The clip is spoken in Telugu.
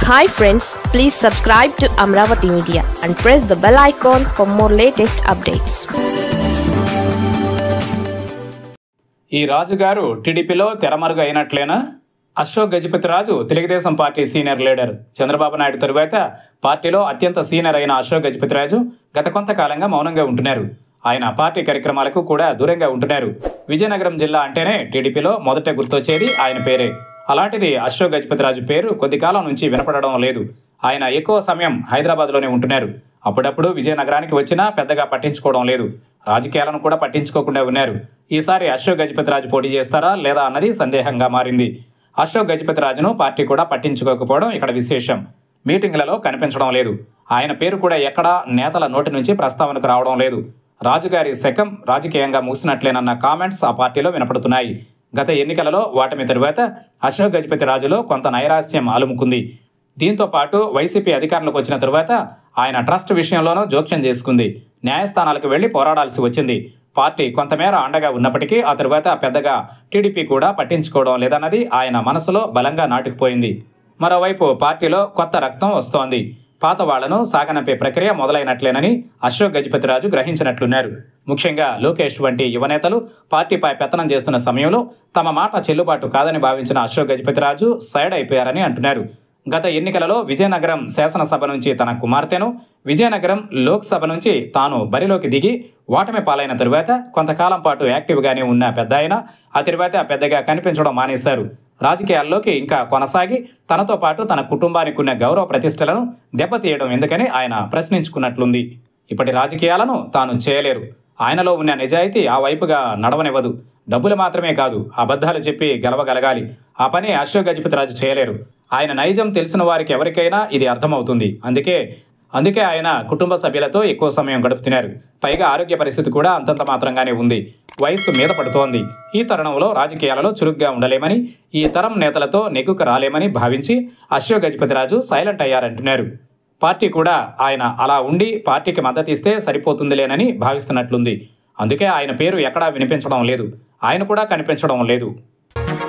hi friends please subscribe to Amaravati media and press the bell icon for more latest updates ఈ రాజుగారు టీడీపీలో తెరమరుగు అయినట్లేనా Ashok Gajapathiraju Telugu Desam party senior leader Chandrababu Naidu తరువాత పార్టీలో అత్యంత సీనియర్ అయిన అశోక్ గజపతిరాజు గత కొంతకాలంగా మౌనంగా ఉంటున్నారు ఆయన పార్టీ కార్యక్రమాలకు కూడా దూరంగా ఉంటున్నారు విజయనగరం జిల్లా అంటేనే టీడీపీలో మొదట గుర్తొచ్చేది ఆయన పేరే అలాంటిది అశోక్ గజపతిరాజు పేరు కొద్ది కాలం నుంచి వినపడడం లేదు ఆయన ఎక్కువ సమయం హైదరాబాద్లోనే ఉంటున్నారు అప్పుడప్పుడు విజయనగరానికి వచ్చినా పెద్దగా పట్టించుకోవడం లేదు రాజకీయాలను కూడా పట్టించుకోకుండా ఉన్నారు ఈసారి అశోక్ గజపతిరాజు పోటీ చేస్తారా లేదా అన్నది సందేహంగా మారింది అశోక్ గజపతిరాజును పార్టీ కూడా పట్టించుకోకపోవడం ఇక్కడ విశేషం మీటింగ్లలో కనిపించడం లేదు ఆయన పేరు కూడా ఎక్కడా నేతల నోటి నుంచి ప్రస్తావనకు రావడం లేదు రాజుగారి శకం రాజకీయంగా ముగిసినట్లేనన్న కామెంట్స్ ఆ పార్టీలో వినపడుతున్నాయి గత ఎన్నికలలో ఓటమి తరువాత అశోక్ గజపతి రాజులో కొంత నైరాస్యం అలుముకుంది దీంతో పాటు వైసీపీ అధికారంలోకి వచ్చిన తరువాత ఆయన ట్రస్ట్ విషయంలోనూ జోక్యం చేసుకుంది న్యాయస్థానాలకు వెళ్లి పోరాడాల్సి వచ్చింది పార్టీ కొంతమేర అండగా ఉన్నప్పటికీ ఆ తరువాత పెద్దగా టీడీపీ కూడా పట్టించుకోవడం లేదన్నది ఆయన మనసులో బలంగా నాటుకుపోయింది మరోవైపు పార్టీలో కొత్త రక్తం వస్తోంది పాత వాళ్లను సాగనంపే ప్రక్రియ మొదలైనట్లేనని అశోక్ గజపతిరాజు గ్రహించినట్లున్నారు ముఖ్యంగా లోకేష్ వంటి యువనేతలు పార్టీపై పెత్తనం చేస్తున్న సమయంలో తమ మాట చెల్లుబాటు కాదని భావించిన అశోక్ గజపతిరాజు సైడ్ అయిపోయారని అంటున్నారు గత ఎన్నికలలో విజయనగరం శాసనసభ నుంచి తన కుమార్తెను విజయనగరం లోక్సభ నుంచి తాను బరిలోకి దిగి ఓటమి పాలైన తరువాత కొంతకాలం పాటు యాక్టివ్గానే ఉన్న పెద్ద ఆయన ఆ తరువాత పెద్దగా కనిపించడం మానేశారు రాజకీయాల్లోకి ఇంకా కొనసాగి తనతో పాటు తన కుటుంబానికి ఉన్న గౌరవ ప్రతిష్టలను దెబ్బతీయడం ఎందుకని ఆయన ప్రశ్నించుకున్నట్లుంది ఇప్పటి రాజకీయాలను తాను చేయలేరు ఆయనలో ఉన్న నిజాయితీ ఆ వైపుగా నడవనివ్వదు డబ్బులు మాత్రమే కాదు అబద్ధాలు చెప్పి గెలవగలగాలి ఆ పని అశోక్ గజపతిరాజు చేయలేరు ఆయన నైజం తెలిసిన వారికి ఎవరికైనా ఇది అర్థమవుతుంది అందుకే అందుకే ఆయన కుటుంబ సభ్యులతో ఎక్కువ సమయం గడుపుతున్నారు పైగా ఆరోగ్య పరిస్థితి కూడా అంతంత మాత్రంగానే ఉంది వయస్సు మీద పడుతోంది ఈ తరుణంలో రాజకీయాలలో చురుగ్గా ఉండలేమని ఈ తరం నేతలతో నెగ్గుకు రాలేమని భావించి అశోక్ గజపతిరాజు సైలెంట్ అయ్యారంటున్నారు పార్టీ కూడా ఆయన అలా ఉండి పార్టీకి మద్దతు ఇస్తే సరిపోతుందిలేనని భావిస్తున్నట్లుంది అందుకే ఆయన పేరు ఎక్కడా వినిపించడం లేదు ఆయన కూడా కనిపించడం లేదు